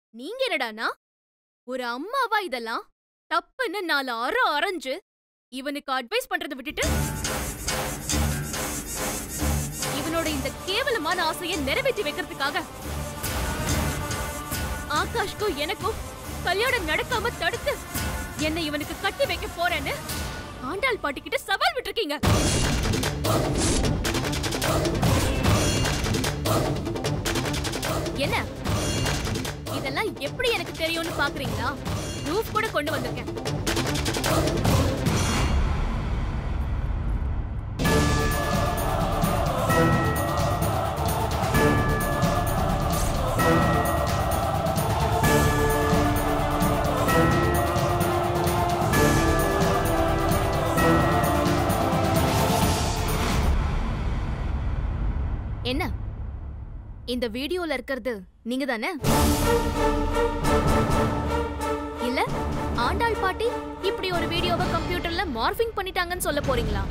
நீங்க என்னடானா ஒரு அம்மாவா இதெல்லாம் தப்புன்னு நாலு அற அரைஞ்சு இவனுக்கு அட்வைஸ் பண்றதை விட்டுட்டு இவனோட இந்த கேவலமான ஆசையை நிறைவேற்றி வைக்கிறதுக்காக ஆகாஷ்க்கும் எனக்கும் கல்யாணம் நடக்காம தடுத்து என்னை இவனுக்கு கட்டி வைக்க போறேன்னு ஆண்டாள் பாட்டி கிட்ட சவால் விட்டுருக்கீங்க என்ன இதெல்லாம் எப்படி எனக்கு தெரியும்னு பாக்குறீங்களா ப்ரூஃப் கூட கொண்டு வந்திருக்கேன் என்ன இந்த வீடியோல இருக்கிறது நீங்க தானே இல்ல ஆண்டாள் பாட்டி இப்படி ஒரு வீடியோவை கம்ப்யூட்டர்ல மார்ஃபிங் பண்ணிட்டாங்கன்னு சொல்ல போறீங்களா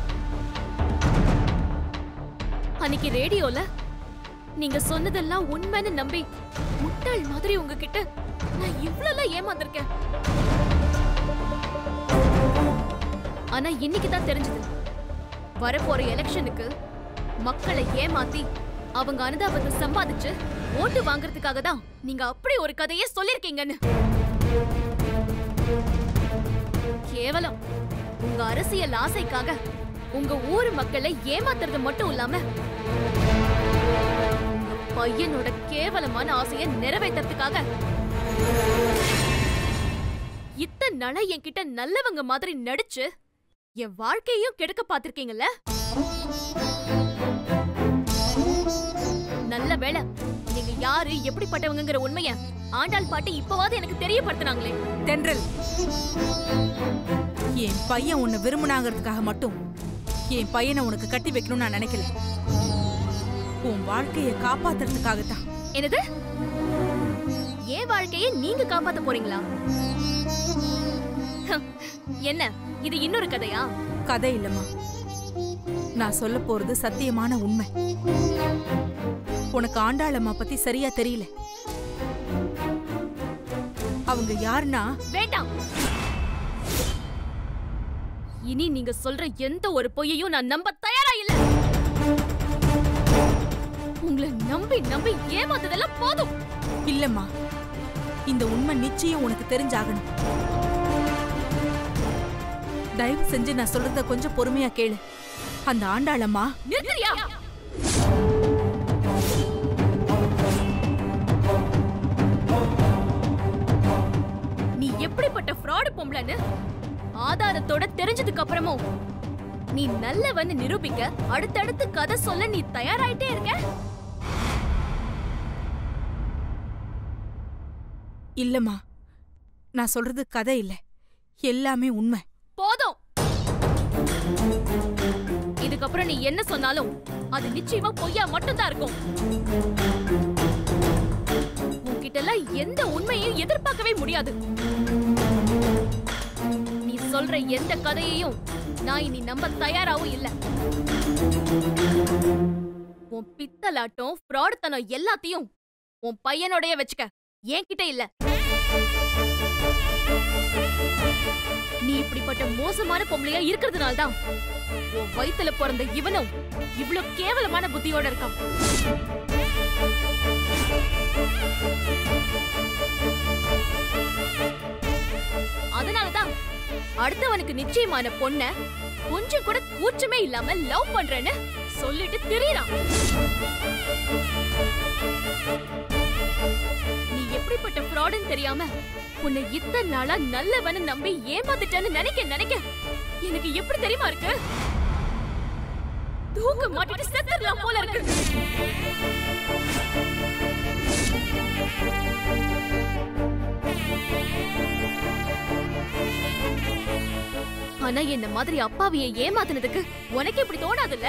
அன்னைக்கு ரேடியோல நீங்க சொன்னதெல்லாம் உண்மைன்னு நம்பி முட்டாள் மாதிரி உங்ககிட்ட நான் இவ்வளவு ஏமாந்திருக்கேன் ஆனா இன்னைக்கு தான் தெரிஞ்சது வரப்போற எலெக்ஷனுக்கு மக்களை ஏமாத்தி அவங்க அனுதாபத்தை சம்பாதிச்சு ஓட்டு வாங்குறதுக்காக தான் நீங்க அப்படி ஒரு கதையே சொல்லிருக்கீங்கன்னு கேவலம் உங்க அரசியல் ஆசைக்காக உங்க ஊர் மக்களை ஏமாத்துறது மட்டும் இல்லாம உங்க பையனோட கேவலமான ஆசையை நிறைவேற்றத்துக்காக இத்தனை நாளா என்கிட்ட நல்லவங்க மாதிரி நடிச்சு என் வாழ்க்கையையும் கெடுக்க பாத்திருக்கீங்கல்ல நல்ல வேளை நீங்க யாரு எப்படிப்பட்டவங்கங்கிற உண்மைய ஆண்டாள் பாட்டி இப்பவாவது எனக்கு தெரியப்படுத்தினாங்களே தென்றல் என் பையன் உன்னை விரும்புனாங்கிறதுக்காக மட்டும் என் பையனை உனக்கு கட்டி வைக்கணும்னு நான் நினைக்கல உன் வாழ்க்கையை காப்பாத்துறதுக்காகத்தான் என்னது என் வாழ்க்கையை நீங்க காப்பாத்த போறீங்களா ஹம், என்ன இது இன்னொரு கதையா கதை இல்லம்மா நான் சொல்ல போறது சத்தியமான உண்மை உனக்கு ஆண்டாளம்மா பத்தி சரியா தெரியல அவங்க யாருன்னா வேண்டாம் இனி நீங்க சொல்ற எந்த ஒரு பொய்யையும் நான் நம்ப தயாரா இல்ல உங்களை நம்பி நம்பி ஏமாத்ததெல்லாம் போதும் இல்லம்மா இந்த உண்மை நிச்சயம் உனக்கு தெரிஞ்சாகணும் தயவு செஞ்சு நான் சொல்றத கொஞ்சம் பொறுமையா கேளு அந்த ஆண்டாளம்மா நிறுத்துறியா நீ எப்படிப்பட்ட ஃப்ராடு பொம்பளைன்னு ஆதாரத்தோட தெரிஞ்சதுக்கு அப்புறமும் நீ நல்லவன்னு நிரூபிக்க அடுத்தடுத்து கதை சொல்ல நீ தயாராயிட்டே இருக்க இல்லம்மா நான் சொல்றது கதை இல்ல எல்லாமே உண்மை போதும் இதுக்கப்புறம் நீ என்ன சொன்னாலும் அது நிச்சயமா பொய்யா மட்டும்தான் இருக்கும் உன்கிட்ட எல்லாம் எந்த உண்மையையும் எதிர்பார்க்கவே முடியாது நீ சொல்ற எந்த கதையையும் நான் இனி நம்ப தயாராவும் இல்ல உன் பித்தலாட்டம் ஃப்ராடுத்தனம் எல்லாத்தையும் உன் பையனோடயே வச்சுக்க என்கிட்ட இல்ல நீ இப்படிப்பட்ட மோசமான பொம்பளையா இருக்கிறதுனால தான் உன் வயித்துல பிறந்த இவனும் இவ்ளோ கேவலமான புத்தியோட இருக்கான் அதனாலதான் அடுத்தவனுக்கு நிச்சயமான பொண்ண கொஞ்சம் கூட கூச்சமே இல்லாம லவ் பண்றேன்னு சொல்லிட்டு திரியறான் நீ எப்படிப்பட்ட ஃப்ராடுன்னு தெரியாம உன்னை இத்தனை நாளா நல்லவன்னு நம்பி ஏமாத்திட்டேன்னு நினைக்க நினைக்க எனக்கு எப்படி தெரியுமா இருக்கு தூக்க மாட்டிட்டு செத்துடலாம் போல இருக்கு ஆனா என்ன மாதிரி அப்பாவிய ஏமாத்துனதுக்கு உனக்கு இப்படி தோணாதுல்ல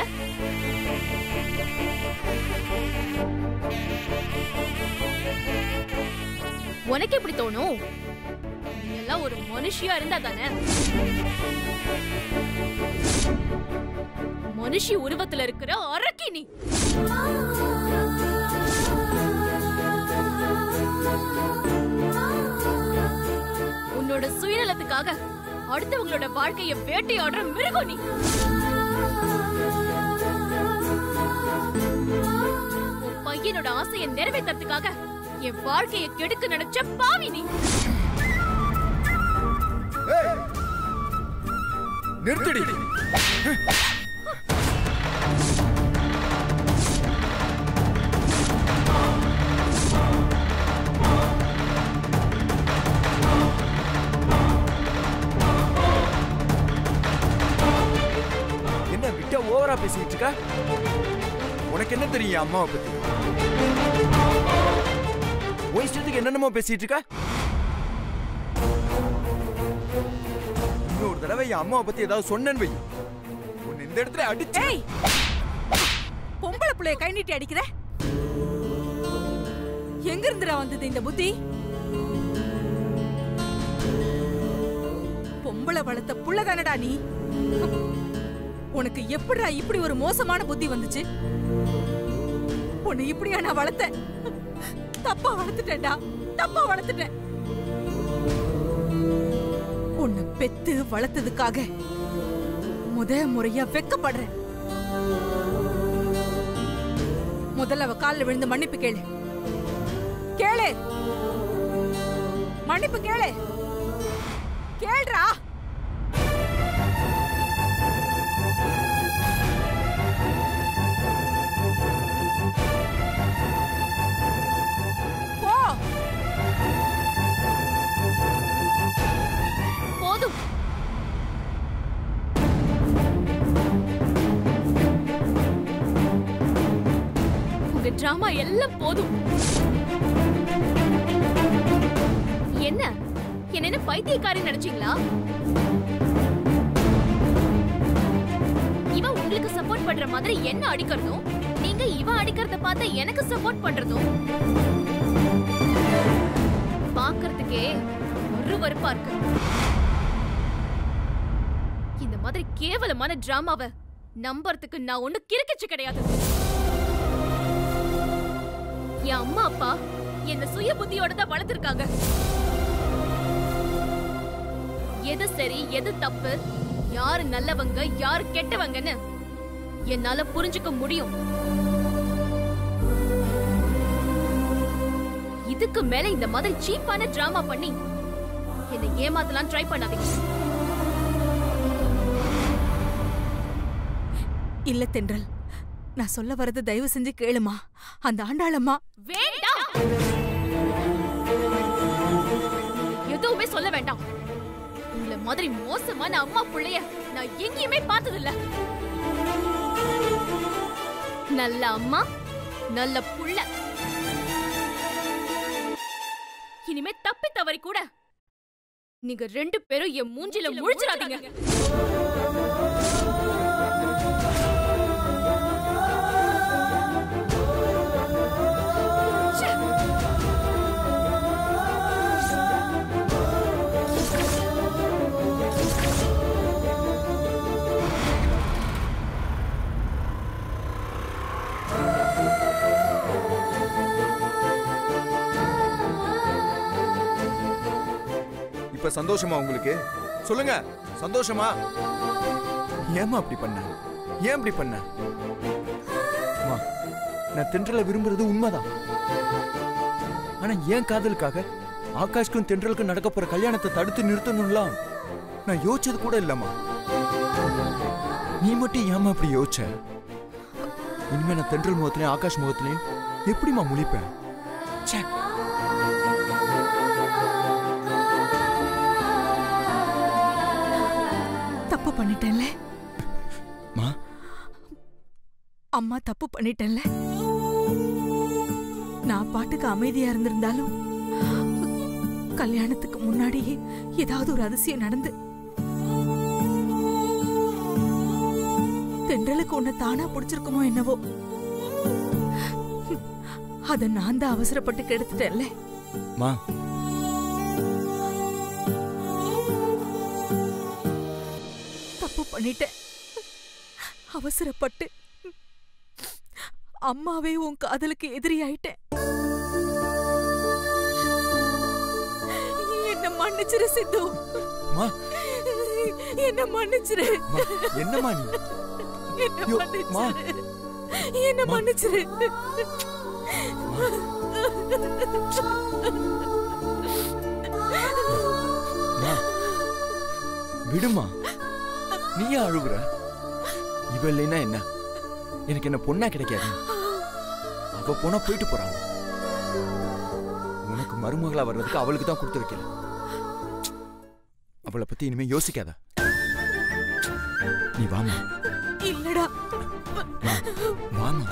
உனக்கு எப்படி தோணும் நீ எல்லாம் ஒரு மனுஷியா இருந்தா தானே மனுஷி உருவத்துல இருக்கிற அரக்கி நீ ஆ செல்லத்துக்காக அடுத்தவங்களோட வாழ்க்கைய வேட்டையாடுற மிருகம் நீ உன் பையனோட ஆசையை நிறைவேற்றறதுக்காக என் வாழ்க்கைய கெடுக்க நினைச்ச பாவி நீ ஏய்! நிறுத்தடி என்ன விட்டா ஓவரா பேசிட்டு இருக்க உனக்கு என்ன தெரியும் என் அம்மாவை பத்தி உன் இஷ்டத்துக்கு என்னென்னமோ பேசிட்டு இருக்க இன்னொரு தடவை என் அம்மாவை பத்தி ஏதாவது சொன்னேன்னு வை உன்னை இந்த இடத்துல அடிச்சு ஏய் பொம்பளை புள்ளைய கை நீட்டி அடிக்கிற எங்க இருந்துடா வந்தது இந்த புத்தி பொம்பளை வளர்த்த புள்ள தானடா நீ உனக்கு எப்படிடா இப்படி ஒரு மோசமான புத்தி வந்துச்சு உன்னை இப்படியா நான் வளர்த்தேன் தப்பா வளர்த்துட்டேன்டா தப்பா வளர்த்துட்டேன் உன்னை பெத்து வளர்த்ததுக்காக முத முறையா வெக்கப்படுறேன் முதல்ல அவ கால்ல விழுந்து மன்னிப்பு கேளு கேளு மன்னிப்பு கேளு கேள்றா போ போதும் உங்க டிராமா எல்லாம் போதும் என்ன என்ன என்ன பைத்தியக்காரி நினைச்சீங்களா இவ உங்களுக்கு சப்போர்ட் பண்ற மாதிரி என்ன அடிக்கிறதும் நீங்க இவ அடிக்கிறத பார்த்து எனக்கு சப்போர்ட் பண்றதும் பார்க்கிறதுக்கே ஒரு வெறுப்பா இருக்கு இந்த மாதிரி கேவலமான டிராமாவை நம்புறதுக்கு நான் ஒண்ணு கிறுக்கிச்சு கிடையாது என் அம்மா அப்பா என்ன சுய புத்தியோட தான் வளர்த்திருக்காங்க எது சரி எது தப்பு யாரு நல்லவங்க யாரு கெட்டவங்கன்னு என்னால புரிஞ்சுக்க முடியும் இதுக்கு மேல இந்த மாதிரி சீப்பான டிராமா பண்ணி என்னை ஏமாத்தலாம் ட்ரை பண்ணாதீங்க இல்ல தென்றல் நான் சொல்ல வரது தயவு செஞ்சு கேளுமா அந்த ஆண்டாளம்மா வேண்டாம் எதுவுமே சொல்ல வேண்டாம் உங்களை மாதிரி மோசமான அம்மா புள்ளைய நான் எங்கேயுமே பார்த்ததில்ல நல்ல அம்மா நல்ல புள்ள இனிமே தப்பி தவறி கூட நீங்க ரெண்டு பேரும் என் மூஞ்சில முழிச்சிடாதீங்க ச்சே. இப்ப சந்தோஷமா உங்களுக்கு சொல்லுங்க சந்தோஷமா ஏமா அப்படி பண்ண ஏன் அப்படி பண்ண அம்மா, நான் தென்றலை விரும்புறது உண்மைதான் ஆனா ஏன் காதலுக்காக ஆகாஷ்க்கும் தென்றலுக்கும் நடக்க போற கல்யாணத்தை தடுத்து நிறுத்தணும்லாம் நான் யோசிச்சது கூட இல்லம்மா நீ மட்டும் ஏமா அப்படி யோசிச்ச இனிமே நான் தென்றல் முகத்திலையும் ஆகாஷ் முகத்திலையும் எப்படிம்மா முழிப்பேன் ச்சே தப்பு பண்ணிட்டேன்ல மா அம்மா தப்பு பண்ணிட்டேன்ல நான் பாட்டுக்கு அமைதியா இருந்திருந்தாலும் கல்யாணத்துக்கு முன்னாடியே ஏதாவது ஒரு அதிசயம் நடந்து தென்றலுக்கு உன்னை தானா பிடிச்சிருக்குமோ என்னவோ அத நான் தான் அவசரப்பட்டு கெடுத்துட்டேன்ல மா தப்பு பண்ணிட்டேன் அவசரப்பட்டு அம்மாவே உன் காதலுக்கு எதிரியாயிட்டேன் என்ன மன்னிச்சிரு சித்து மா என்ன மன்னிச்சிரு மா, என்னம்மா நீ என்ன ஐயோ, மா. மன்னிச்சிரு என்ன மன்னிச்சிரு மா விடுமா நீ ஏன் அழுகுற இவ இல்லைன்னா என்ன எனக்கு என்ன பொண்ணா கிடைக்காது அவ போனா போயிட்டு போறான் உனக்கு மருமகளா வர்றதுக்கு அவளுக்கு தான் கொடுத்து வைக்கல அவளை பத்தி இனிமே யோசிக்காத நீ வாமா இல்லடா மா, வாமா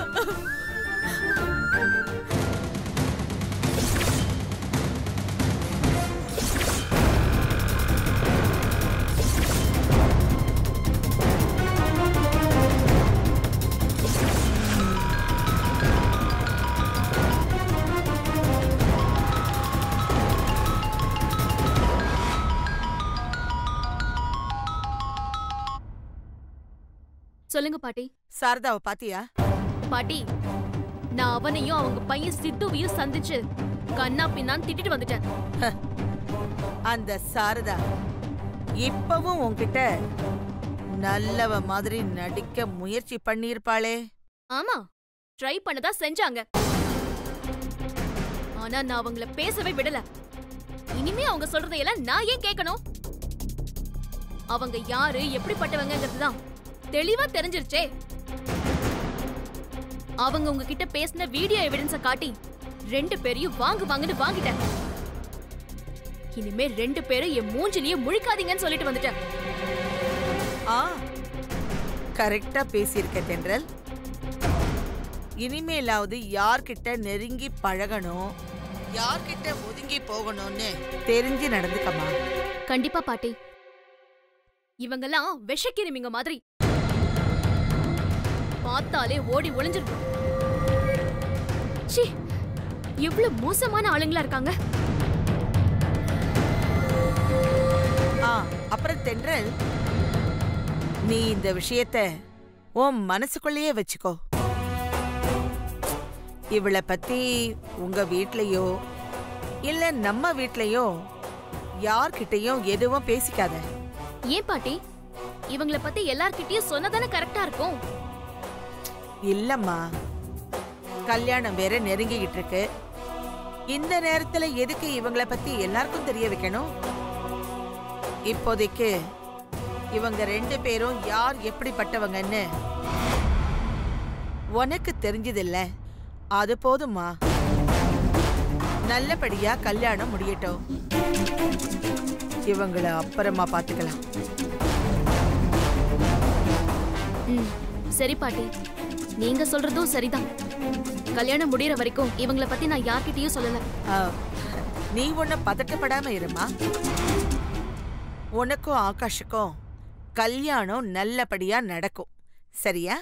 சொல்லுங்க பாட்டி சாரதாவை பாத்தியா பாட்டி நான் அவனையும் அவங்க பையன் சித்துவையும் சந்திச்சு கண்ணா பின்னான்னு திட்டிட்டு வந்துட்டேன் அந்த சாரதா இப்பவும் உன்கிட்ட நல்லவ மாதிரி நடிக்க முயற்சி பண்ணியிருப்பாளே ஆமா ட்ரை பண்ணதா செஞ்சாங்க ஆனா நான் அவங்கள பேசவே விடல இனிமே அவங்க சொல்றதையெல்லாம் நான் ஏன் கேட்கணும் அவங்க யாரு எப்படிப்பட்டவங்கங்கிறதுதான் தெளிவா தெரிஞ்சிருச்சே அவங்க உங்ககிட்ட பேசின வீடியோ எவிடன்ஸ காட்டி ரெண்டு பேரையும் வாங்கு வாங்குன்னு வாங்கிட்டேன் இனிமே ரெண்டு பேரும் என் மூஞ்சிலேயே முழிக்காதீங்கன்னு சொல்லிட்டு வந்துட்டேன் ஆ கரெக்டா பேசியிருக்க தென்றல் இனிமேலாவது யார்கிட்ட நெருங்கி பழகணும் யார்கிட்ட ஒதுங்கி போகணும்னு தெரிஞ்சு நடந்துக்கமா கண்டிப்பா பாட்டி இவங்கெல்லாம் விஷக்கிருமிங்க மாதிரி பார்த்தாலே ஓடி ஒளிஞ்சிருக்கும் ச்சீ எவ்வளவு மோசமான ஆளுங்களா இருக்காங்க ஆ அப்புறம் தென்றல் நீ இந்த விஷயத்த உன் மனசுக்குள்ளேயே வச்சுக்கோ இவளை பத்தி உங்க வீட்லயோ இல்ல நம்ம வீட்லயோ யார்கிட்டயும் எதுவும் பேசிக்காத ஏன் பாட்டி இவங்கள பத்தி எல்லார்கிட்டயும் சொன்னதானே கரெக்டா இருக்கும் இல்லம்மா கல்யாணம் வேற நெருங்கிக்கிட்டு இருக்கு இந்த நேரத்துல எதுக்கு இவங்கள பத்தி எல்லாருக்கும் தெரிய வைக்கணும் இப்போதைக்கு இவங்க ரெண்டு பேரும் யார் எப்படிப்பட்டவங்கன்னு உனக்கு தெரிஞ்சதில்ல அது போதுமா நல்லபடியா கல்யாணம் முடியட்டும் இவங்கள அப்புறமா பாத்துக்கலாம் ம் சரி பாட்டி நீங்க சொல்றதும் சரிதான் கல்யாணம் முடியற வரைக்கும் இவங்கள பத்தி நான் யார்கிட்டயும் சொல்லல ஆ, நீ ஒண்ணு பதட்டப்படாம இருமா உனக்கும் ஆகாஷுக்கும் கல்யாணம் நல்லபடியா நடக்கும் சரியா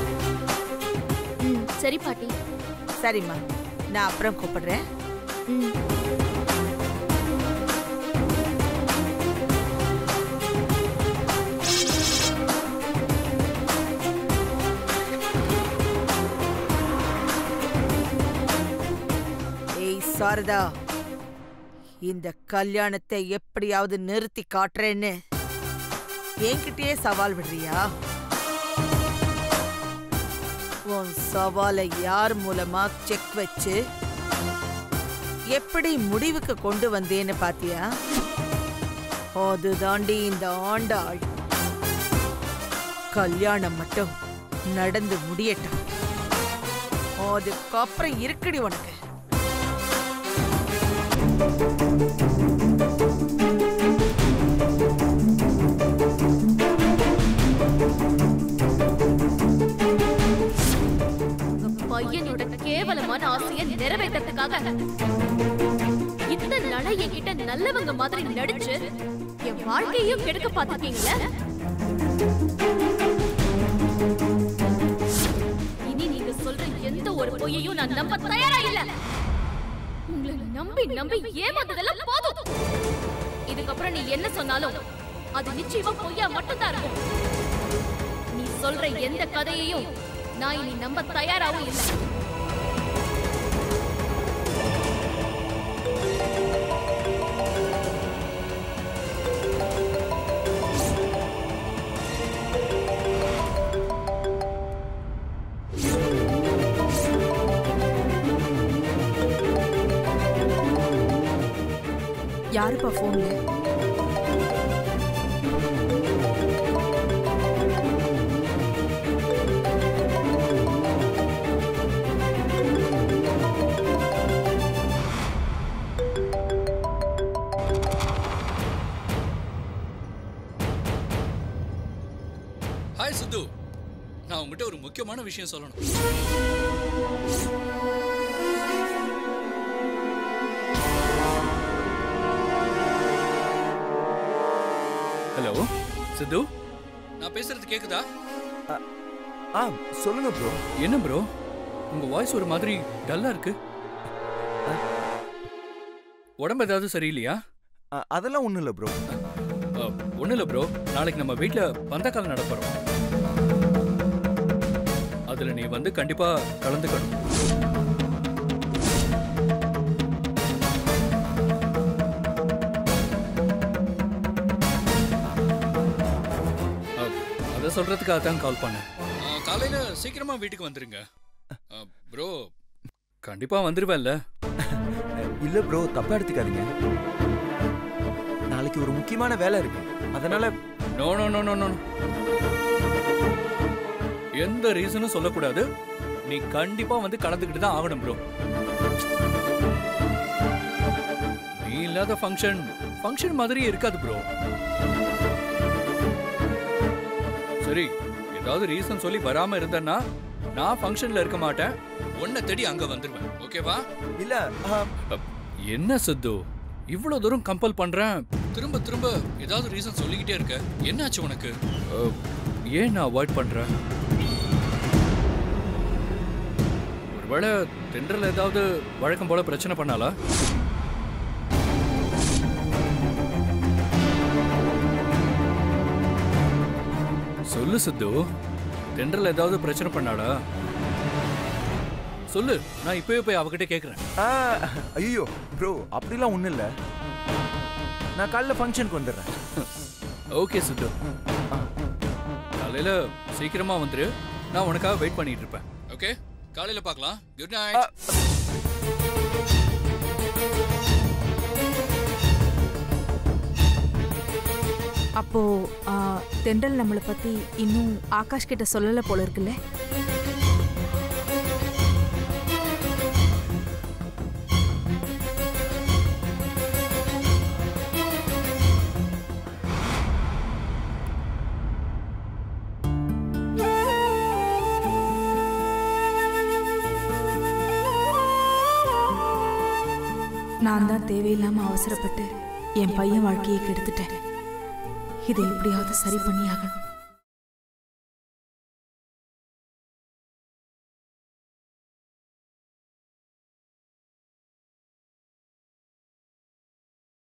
ம் சரி பாட்டி சரிம்மா நான் அப்புறம் கூப்பிடுறேன் ம் ஏய் சாரதா இந்த கல்யாணத்தை எப்படியாவது நிறுத்தி காட்டுறேன்னு என்கிட்டயே சவால் விடுறியா உன் சவாலை யார் மூலமா செக் வச்சு எப்படி முடிவுக்கு கொண்டு வந்தேன்னு பாத்தியா அதுதாண்டி இந்த ஆண்டாள் கல்யாணம் மட்டும் நடந்து முடியட்டும் அதுக்கப்புறம் இருக்குடி உனக்கு உங்க பையனோட கேவலமான ஆசையை நிறைவேற்றத்துக்காக இத்தனை நாளா என்கிட்ட நல்லவங்க மாதிரி நடிச்சு என் வாழ்க்கையையும் கெடுக்க பாத்துக்கீங்களே இனி நீங்க சொல்ற எந்த ஒரு பொய்யையும் நான் நம்ப தயாரா இல்ல உங்களை நம்பி நம்பி ஏமாந்ததெல்லாம் போதும் இதுக்கப்புறம் நீ என்ன சொன்னாலும் அது நிச்சயமா பொய்யா மட்டும்தான் இருக்கும் நீ சொல்ற எந்த கதையையும் நான் இனி நம்ப தயாராவும் இல்லை யாருப்பா ஃபோன்ல ஹாய் சித்து நான் உங்ககிட்ட ஒரு முக்கியமான விஷயம் சொல்லணும் ஹலோ சித்து நான் பேசுறது கேக்குதா ஆ சொல்லுங்க ப்ரோ என்ன ப்ரோ உங்க வாய்ஸ் ஒரு மாதிரி டல்லா இருக்கு உடம்பு ஏதாவது சரியில்லையா அதெல்லாம் ஒண்ணும் இல்ல ப்ரோ ஒன்றும் இல்லை ப்ரோ நாளைக்கு நம்ம வீட்டில் பந்தக்கால் நடப்புறோம் அதில் நீ வந்து கண்டிப்பாக கலந்துக்கணும் அஹ், அதை சொல்றதுக்காக தான் கால் பண்ணேன் காலையில் சீக்கிரமா வீட்டுக்கு வந்துருங்க ப்ரோ கண்டிப்பாக வந்துடுவேன்ல இல்ல ப்ரோ தப்பா எடுத்துக்காதீங்க நாளைக்கு ஒரு முக்கியமான வேலை இருக்கு அதனால no no no no no எந்த ரீசனும் சொல்லக்கூடாது நீ கண்டிப்பா வந்து கலந்துக்கிட்டு தான் ஆகணும் ப்ரோ நீ இல்லாத ஃபங்க்ஷன் ஃபங்க்ஷன் மாதிரியே இருக்காது ப்ரோ சரி ஏதாவது ரீசன் சொல்லி வராம இருந்தேன்னா நான் ஃபங்க்ஷன்ல இருக்க மாட்டேன் உன்னை தேடி அங்க வந்துருவேன் ஓகேவா இல்ல ஆ, அப், என்ன சித்து இவ்வளவு தூரம் கம்பல் பண்றேன் திரும்ப திரும்ப ஏதாவது ரீசன் சொல்லிக்கிட்டே இருக்க என்னாச்சு உனக்கு அஹ், ஏன் நான் அவாய்ட் பண்றேன் ஒருவேளை தென்றல் ஏதாவது வழக்கம் போல பிரச்சனை பண்ணாலா சொல்லு சித்து தென்றல் ஏதாவது பிரச்சனை பண்ணாளா சொல்லு நான் இப்பவே போய் அவகிட்ட கேக்குறேன் ஆ, ஐயோ ப்ரோ அப்படிலாம் ஒண்ணும் இல்ல நான் காலைல ஃபங்க்ஷனுக்கு வந்துடுறேன் ஓகே சித்து காலையில சீக்கிரமா வந்துரு நான் உனக்காக வெயிட் பண்ணிட்டு இருப்பேன் ஓகே காலையில பார்க்கலாம் குட் ஆ, நைட் அப்போ ஆ, தென்றல் நம்மளை பத்தி இன்னும் ஆகாஷ் கிட்ட சொல்லல போல இருக்குல்ல நான் தான் தேவையில்லாம அவசரப்பட்டு என் பையன் வாழ்க்கையை கெடுத்துட்டேன் இதை எப்படியாவது சரி பண்ணி ஆகணும்